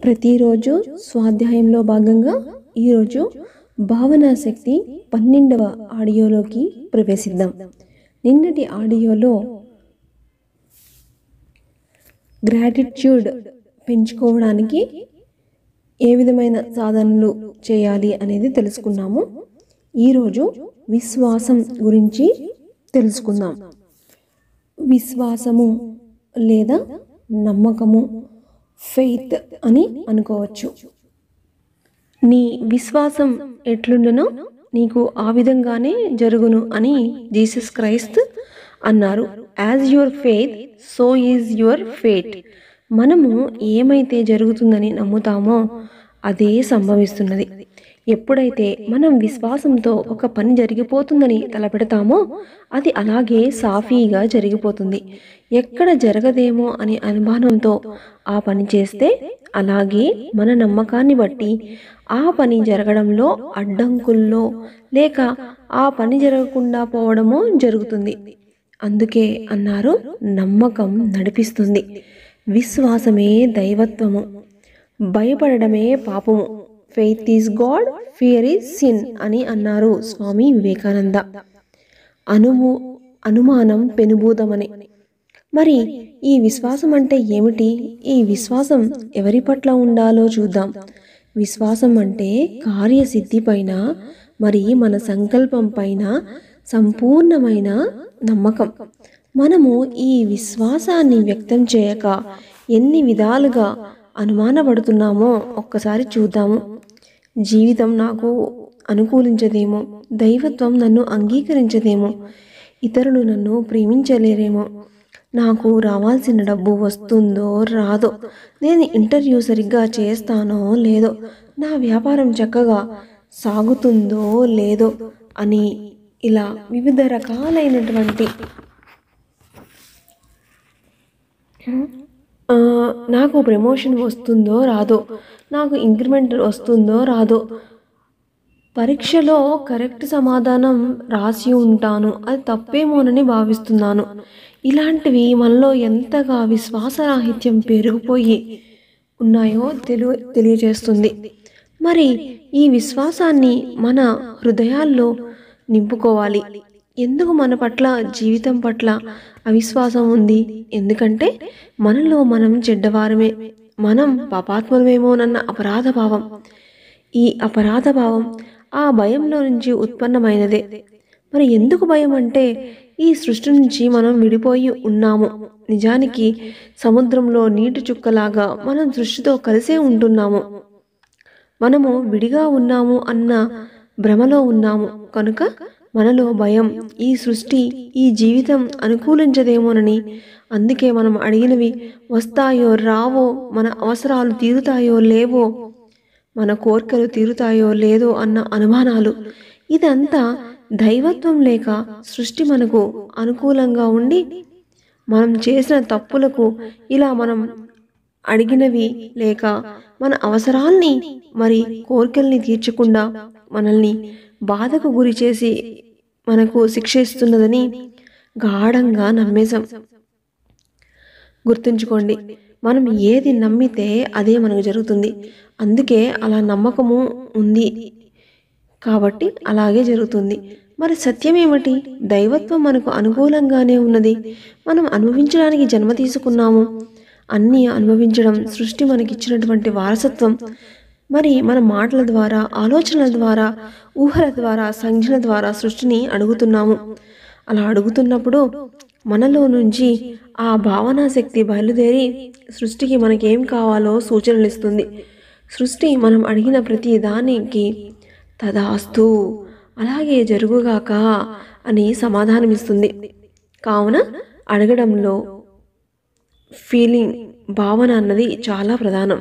ప్రతిరోజు స్వాధ్యాయంలో భాగంగా ఈరోజు భావనా శక్తి పన్నెండవ ఆడియోలోకి ప్రవేశిద్దాం నిన్నటి ఆడియోలో గ్రాటిట్యూడ్ పెంచుకోవడానికి ఏ విధమైన సాధనలు చేయాలి అనేది తెలుసుకున్నాము ఈరోజు విశ్వాసం గురించి తెలుసుకుందాం విశ్వాసము లేదా నమ్మకము ఫెయిత్ అని అనుకోవచ్చు నీ విశ్వాసం ఎట్లుండునో నీకు ఆ విధంగానే జరుగును అని జీసస్ క్రైస్త్ అన్నారు as your faith so is your fate మనము ఏమైతే జరుగుతుందని నమ్ముతామో అదే సంభవిస్తున్నది ఎప్పుడైతే మనం విశ్వాసంతో ఒక పని జరిగిపోతుందని తలపెడతామో అది అలాగే సాఫీగా జరిగిపోతుంది ఎక్కడ జరగదేమో అనే అనుమానంతో ఆ పని చేస్తే అలాగే మన నమ్మకాన్ని బట్టి ఆ పని జరగడంలో అడ్డంకుల్లో లేక ఆ పని జరగకుండా పోవడమో జరుగుతుంది అందుకే అన్నారు నమ్మకం నడిపిస్తుంది విశ్వాసమే దైవత్వము భయపడడమే పాపము faith is God fear is sin అని అన్నారు స్వామి వివేకానంద అనుము అనుమానం పెనుభూతమని మరి ఈ విశ్వాసం అంటే ఏమిటి ఈ విశ్వాసం ఎవరి పట్ల ఉండాలో చూద్దాం విశ్వాసం అంటే కార్యసిద్ధి పైన మరి మన సంకల్పం పైన సంపూర్ణమైన నమ్మకం మనము ఈ విశ్వాసాన్ని వ్యక్తం చేయక ఎన్ని విధాలుగా అనుమానపడుతున్నామో ఒక్కసారి చూద్దాము జీవితం నాకు అనుకూలించదేమో దైవత్వం నన్ను అంగీకరించదేమో ఇతరులు నన్ను ప్రేమించలేరేమో నాకు రావాల్సిన డబ్బు వస్తుందో రాదో నేను ఇంటర్వ్యూ సరిగ్గా చేస్తానో లేదో నా వ్యాపారం చక్కగా సాగుతుందో లేదో అని ఇలా వివిధ రకాలైనటువంటి ఆ, నాకు ప్రమోషన్ వస్తుందో రాదో నాకు ఇంక్రిమెంట్ వస్తుందో రాదో పరీక్షలో కరెక్ట్ సమాధానం రాసి ఉంటాను అది తప్పేమోనని భావిస్తున్నాను ఇలాంటివి మనలో ఎంతగా విశ్వాసరాహిత్యం పెరిగిపోయి ఉన్నాయో తెలియ తెలియజేస్తుంది మరి ఈ విశ్వాసాన్ని మన హృదయాల్లో నింపుకోవాలి ఎందుకు మన పట్ల జీవితం పట్ల అవిశ్వాసం ఉంది ఎందుకంటే మనలో మనం చెడ్డవారమే మనం పాపాత్మలమేమోనన్న అపరాధ భావం ఈ అపరాధ భావం ఆ భయంలో నుంచి ఉత్పన్నమైనదే మరి ఎందుకు భయం అంటే ఈ సృష్టి నుంచి మనం విడిపోయి ఉన్నాము నిజానికి సముద్రంలో నీటి చుక్కలాగా మనం సృష్టితో కలిసే ఉంటున్నాము మనము విడిగా ఉన్నాము అన్న భ్రమలో ఉన్నాము కనుక మనలో భయం ఈ సృష్టి ఈ జీవితం అనుకూలించదేమోనని అందుకే మనం అడిగినవి వస్తాయో రావో మన అవసరాలు తీరుతాయో లేవో మన కోరికలు తీరుతాయో లేదో అన్న అనుమానాలు ఇదంతా దైవత్వం లేక సృష్టి మనకు అనుకూలంగా ఉండి మనం చేసిన తప్పులకు ఇలా మనం అడిగినవి లేక మన అవసరాల్ని మరి కోరికల్ని తీర్చకుండా మనల్ని బాధకు గురి చేసి మనకు శిక్ష ఇస్తున్నదని గాఢంగా నమ్మేశాం గుర్తుంచుకోండి మనం ఏది నమ్మితే అదే మనకు జరుగుతుంది అందుకే అలా నమ్మకము ఉంది కాబట్టి అలాగే జరుగుతుంది మరి సత్యం ఏమిటి దైవత్వం మనకు అనుకూలంగానే ఉన్నది మనం అనుభవించడానికి జన్మ తీసుకున్నాము అన్నీ అనుభవించడం సృష్టి మనకిచ్చినటువంటి వారసత్వం మరి మన మాటల ద్వారా ఆలోచనల ద్వారా ఊహల ద్వారా సంజ్ఞల ద్వారా సృష్టిని అడుగుతున్నాము అలా అడుగుతున్నప్పుడు మనలో నుంచి ఆ భావనా శక్తి బయలుదేరి సృష్టికి మనకేం కావాలో సూచనలు ఇస్తుంది సృష్టి మనం అడిగిన ప్రతి దానికి తదాస్తు అలాగే జరుగుగాక అని సమాధానమిస్తుంది కావున అడగడంలో ఫీలింగ్ భావన అన్నది చాలా ప్రధానం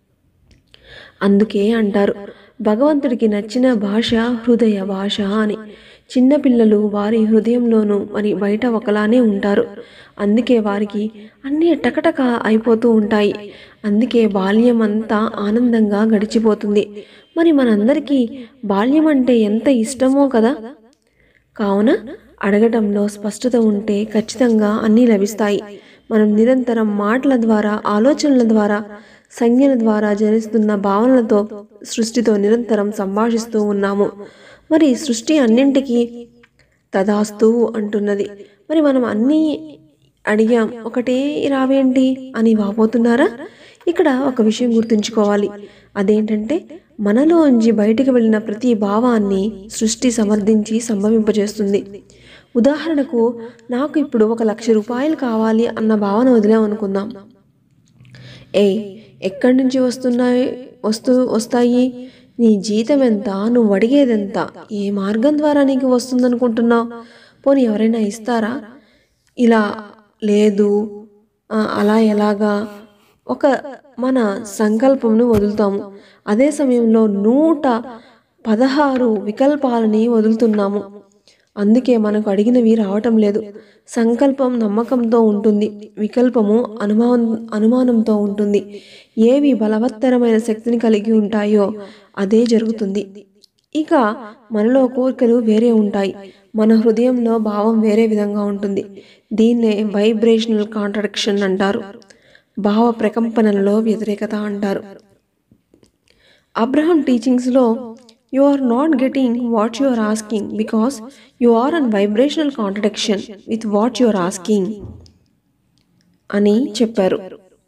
అందుకే అంటారు భగవంతుడికి నచ్చిన భాష హృదయ భాష అని చిన్నపిల్లలు వారి హృదయంలోనూ మరి బయట ఒకలానే ఉంటారు అందుకే వారికి అన్నీ టకటక అయిపోతూ ఉంటాయి అందుకే బాల్యం అంతా ఆనందంగా గడిచిపోతుంది మరి మనందరికీ బాల్యం అంటే ఎంత ఇష్టమో కదా కావున అడగటంలో స్పష్టత ఉంటే ఖచ్చితంగా అన్నీ లభిస్తాయి మనం నిరంతరం మాటల ద్వారా ఆలోచనల ద్వారా సంజ్ఞల ద్వారా జనిస్తున్న భావనలతో సృష్టితో నిరంతరం సంభాషిస్తూ ఉన్నాము మరి సృష్టి అన్నింటికీ తదాస్తు అంటున్నది మరి మనం అన్నీ అడిగాం ఒకటే రావేంటి అని వాపోతున్నారా ఇక్కడ ఒక విషయం గుర్తుంచుకోవాలి అదేంటంటే మనలోంచి బయటికి వెళ్ళిన ప్రతి భావాన్ని సృష్టి సమర్థించి సంభవింపజేస్తుంది ఉదాహరణకు నాకు ఇప్పుడు ఒక లక్ష రూపాయలు కావాలి అన్న భావన వదిలాం అనుకుందాం ఏయ్ ఎక్కడి నుంచి వస్తున్నాయి వస్తూ వస్తాయి నీ జీతం ఎంత నువ్వు అడిగేదెంత ఏ మార్గం ద్వారా నీకు వస్తుందనుకుంటున్నావు పోనీ ఎవరైనా ఇస్తారా ఇలా లేదు ఆ, అలా ఎలాగా ఒక మన సంకల్పంను వదులుతాము అదే సమయంలో నూట పదహారు వికల్పాలని వదులుతున్నాము అందుకే మనకు అడిగినవి రావటం లేదు సంకల్పం నమ్మకంతో ఉంటుంది వికల్పము అనుమానం అనుమానంతో ఉంటుంది ఏవి బలవత్తరమైన శక్తిని కలిగి ఉంటాయో అదే జరుగుతుంది ఇక మనలో కోరికలు వేరే ఉంటాయి మన హృదయంలో భావం వేరే విధంగా ఉంటుంది దీన్నే వైబ్రేషనల్ కాంట్రడిక్షన్ అంటారు భావ ప్రకంపనలలో వ్యతిరేకత అంటారు అబ్రహం టీచింగ్స్లో you are not getting what you are asking because you are in vibrational contradiction with what you are asking అని చెప్పారు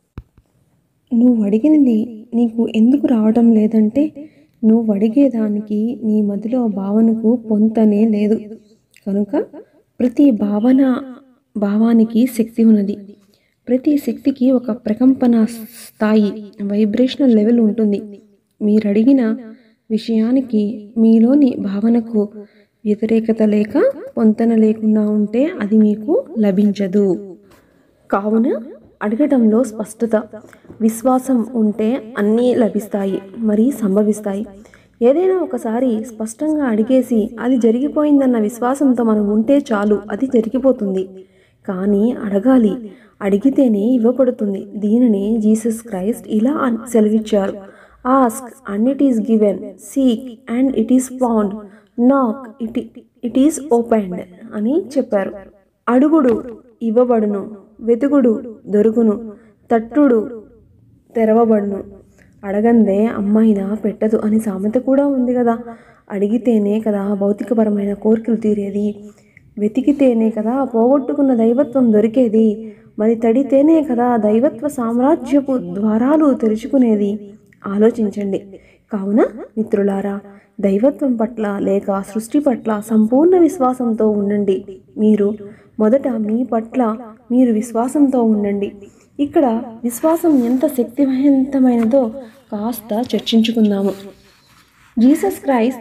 నువ్వు అడిగినది నీకు ఎందుకు రావడం లేదంటే నువ్వు అడిగేదానికి నీ మదిలో భావనకు పొంతనే లేదు కనుక ప్రతి భావన భావానికి శక్తి ఉన్నది ప్రతి శక్తికి ఒక ప్రకంపన స్థాయి వైబ్రేషనల్ లెవెల్ ఉంటుంది మీరు అడిగిన విషయానికి మీలోని భావనకు వ్యతిరేకత లేక పొంతన లేకుండా ఉంటే అది మీకు లభించదు కావున అడగటంలో స్పష్టత విశ్వాసం ఉంటే అన్నీ లభిస్తాయి మరి సంభవిస్తాయి ఏదైనా ఒకసారి స్పష్టంగా అడిగేసి అది జరిగిపోయిందన్న విశ్వాసంతో మనం ఉంటే చాలు అది జరిగిపోతుంది కానీ అడగాలి అడిగితేనే ఇవ్వబడుతుంది దీనిని జీసస్ క్రైస్ట్ ఇలా అన్- సెలవిచ్చారు ask and it is given seek and it is found knock it it is opened అని చెప్పారు అడుగుడు ఇవ్వబడును వెతుకుడు దొరుకును తట్టుడు తెరవబడును అడగందే అమ్మాయినా పెట్టదు అని సామెత కూడా ఉంది కదా అడిగితేనే కదా భౌతికపరమైన కోరికలు తీరేది వెతికితేనే కదా పోగొట్టుకున్న దైవత్వం దొరికేది మరి తడితేనే కదా దైవత్వ సామ్రాజ్యపు ద్వారాలు తెరుచుకునేది ఆలోచించండి కావున మిత్రులారా దైవత్వం పట్ల లేక సృష్టి పట్ల సంపూర్ణ విశ్వాసంతో ఉండండి మీరు మొదట మీ పట్ల మీరు విశ్వాసంతో ఉండండి ఇక్కడ విశ్వాసం ఎంత శక్తివంతమైనదో కాస్త చర్చించుకుందాము జీసస్ క్రైస్ట్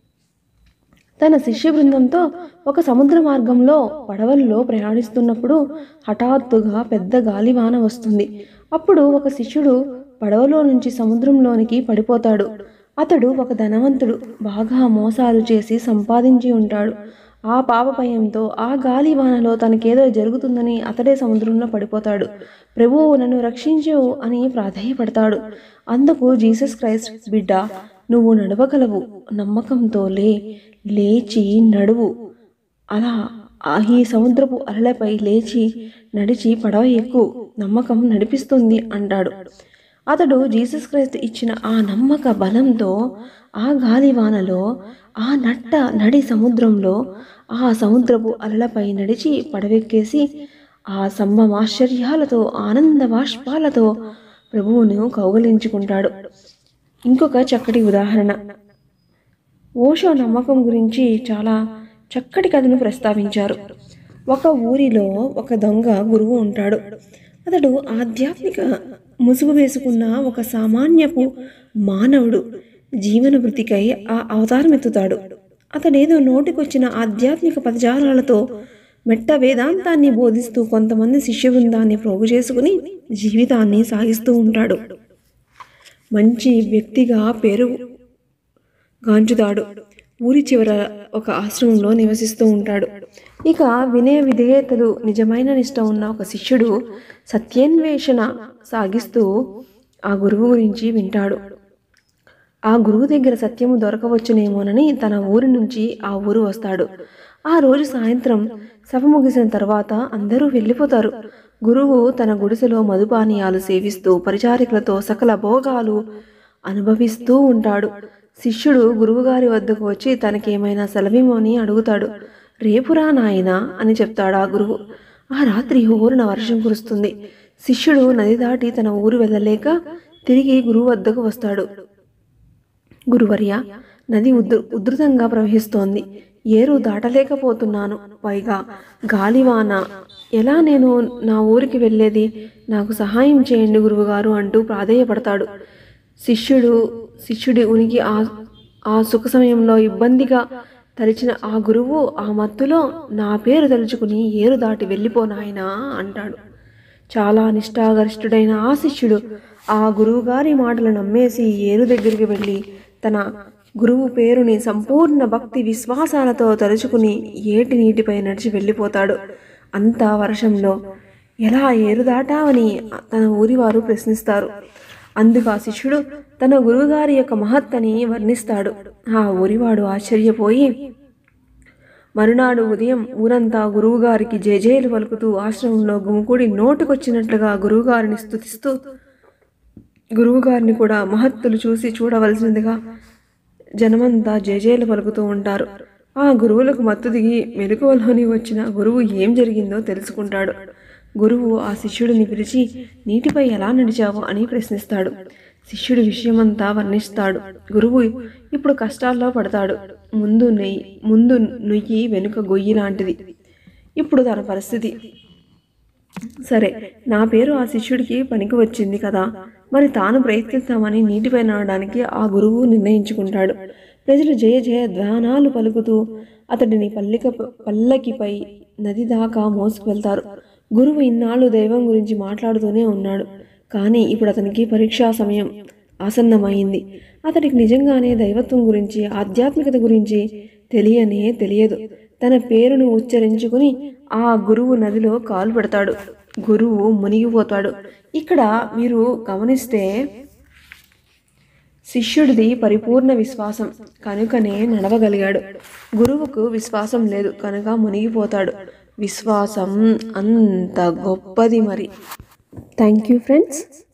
తన శిష్య బృందంతో ఒక సముద్ర మార్గంలో పడవల్లో ప్రయాణిస్తున్నప్పుడు హఠాత్తుగా పెద్ద గాలివాన వస్తుంది అప్పుడు ఒక శిష్యుడు పడవలో నుంచి సముద్రంలోనికి పడిపోతాడు అతడు ఒక ధనవంతుడు బాగా మోసాలు చేసి సంపాదించి ఉంటాడు ఆ పాప భయంతో ఆ గాలివానలో తనకేదో జరుగుతుందని అతడే సముద్రంలో పడిపోతాడు ప్రభువు నన్ను రక్షించు అని ప్రాధేయపడతాడు అందుకు జీసస్ క్రైస్ట్ బిడ్డ నువ్వు నడవగలవు నమ్మకంతో లే లేచి నడువు అలా ఆ ఈ సముద్రపు అలలపై లేచి నడిచి పడవ ఎక్కు నమ్మకం నడిపిస్తుంది అంటాడు అతడు జీసస్ క్రైస్ట్ ఇచ్చిన ఆ నమ్మక బలంతో ఆ గాలివానలో ఆ నట్ట నడి సముద్రంలో ఆ సముద్రపు అలలపై నడిచి పడవెక్కేసి ఆ సంభమాశ్చర్యాలతో ఆనంద బాష్పాలతో ప్రభువును కౌగలించుకుంటాడు ఇంకొక చక్కటి ఉదాహరణ ఓషో నమ్మకం గురించి చాలా చక్కటి కథను ప్రస్తావించారు ఒక ఊరిలో ఒక దొంగ గురువు ఉంటాడు అతడు ఆధ్యాత్మిక ముసుగు వేసుకున్న ఒక సామాన్యపు మానవుడు జీవన వృత్తికై ఆ అవతారం ఎత్తుతాడు అతడేదో నోటికొచ్చిన ఆధ్యాత్మిక పదజాలాలతో మెట్ట వేదాంతాన్ని బోధిస్తూ కొంతమంది శిష్య బృందాన్ని ప్రోగు చేసుకుని జీవితాన్ని సాగిస్తూ ఉంటాడు మంచి వ్యక్తిగా పేరు గాంచుతాడు ఊరి చివర ఒక ఆశ్రమంలో నివసిస్తూ ఉంటాడు ఇక వినయ విధేయతలు నిజమైన నిష్ట ఉన్న ఒక శిష్యుడు సత్యాన్వేషణ సాగిస్తూ ఆ గురువు గురించి వింటాడు ఆ గురువు దగ్గర సత్యము దొరకవచ్చునేమోనని తన ఊరి నుంచి ఆ ఊరు వస్తాడు ఆ రోజు సాయంత్రం సభ ముగిసిన తర్వాత అందరూ వెళ్ళిపోతారు గురువు తన గుడిసెలో మధుపానీయాలు సేవిస్తూ పరిచారికలతో సకల భోగాలు అనుభవిస్తూ ఉంటాడు శిష్యుడు గురువుగారి వద్దకు వచ్చి తనకేమైనా సెలవిమని అడుగుతాడు రేపురా నాయనా అని చెప్తాడు ఆ గురువు ఆ రాత్రి ఊరిన వర్షం కురుస్తుంది శిష్యుడు నది దాటి తన ఊరు వెళ్ళలేక తిరిగి గురువు వద్దకు వస్తాడు గురువర్య నది ఉధృ ఉధృతంగా ప్రవహిస్తోంది ఏరు దాటలేకపోతున్నాను పైగా గాలివాన ఎలా నేను నా ఊరికి వెళ్ళేది నాకు సహాయం చేయండి గురువుగారు అంటూ ప్రాధేయపడతాడు శిష్యుడు శిష్యుడి ఉనికి ఆ ఆ సుఖ సమయంలో ఇబ్బందిగా తలిచిన ఆ గురువు ఆ మత్తులో నా పేరు తలుచుకుని ఏరు దాటి వెళ్ళిపోనాయనా అంటాడు చాలా నిష్ఠాగరిష్ఠుడైన ఆ శిష్యుడు ఆ గురువుగారి మాటలు నమ్మేసి ఏరు దగ్గరికి వెళ్ళి తన గురువు పేరుని సంపూర్ణ భక్తి విశ్వాసాలతో తలుచుకుని ఏటి నీటిపై నడిచి వెళ్ళిపోతాడు అంత వర్షంలో ఎలా ఏరు దాటావని తన ఊరివారు ప్రశ్నిస్తారు అందుకు ఆ శిష్యుడు తన గురువుగారి యొక్క మహత్తని వర్ణిస్తాడు ఆ ఊరివాడు ఆశ్చర్యపోయి మరునాడు ఉదయం ఊరంతా గురువుగారికి జేజేలు పలుకుతూ ఆశ్రమంలో గుమికూడి నోటుకొచ్చినట్లుగా గురువుగారిని స్తుతిస్తూ గురువుగారిని కూడా మహత్తులు చూసి చూడవలసిందిగా జనమంతా జేజేలు పలుకుతూ ఉంటారు ఆ గురువులకు మత్తు దిగి మెలకువలోని వచ్చిన గురువు ఏం జరిగిందో తెలుసుకుంటాడు గురువు ఆ శిష్యుడిని పిలిచి నీటిపై ఎలా నడిచావు అని ప్రశ్నిస్తాడు శిష్యుడి విషయమంతా వర్ణిస్తాడు గురువు ఇప్పుడు కష్టాల్లో పడతాడు ముందు నెయ్యి ముందు నుయ్యి వెనుక గొయ్యి లాంటిది ఇప్పుడు తన పరిస్థితి సరే నా పేరు ఆ శిష్యుడికి పనికి వచ్చింది కదా మరి తాను ప్రయత్నిస్తామని నీటిపై నడడానికి ఆ గురువు నిర్ణయించుకుంటాడు ప్రజలు జయ జయ ధ్వానాలు పలుకుతూ అతడిని పల్లిక పల్లకిపై నది దాకా మోసుకువెళ్తారు గురువు ఇన్నాళ్ళు దైవం గురించి మాట్లాడుతూనే ఉన్నాడు కానీ ఇప్పుడు అతనికి పరీక్షా సమయం ఆసన్నమైంది అతడికి నిజంగానే దైవత్వం గురించి ఆధ్యాత్మికత గురించి తెలియనే తెలియదు తన పేరును ఉచ్చరించుకుని ఆ గురువు నదిలో కాలు పెడతాడు గురువు మునిగిపోతాడు ఇక్కడ మీరు గమనిస్తే శిష్యుడిది పరిపూర్ణ విశ్వాసం కనుకనే నడవగలిగాడు గురువుకు విశ్వాసం లేదు కనుక మునిగిపోతాడు విశ్వాసం అంత గొప్పది మరి థ్యాంక్ యూ ఫ్రెండ్స్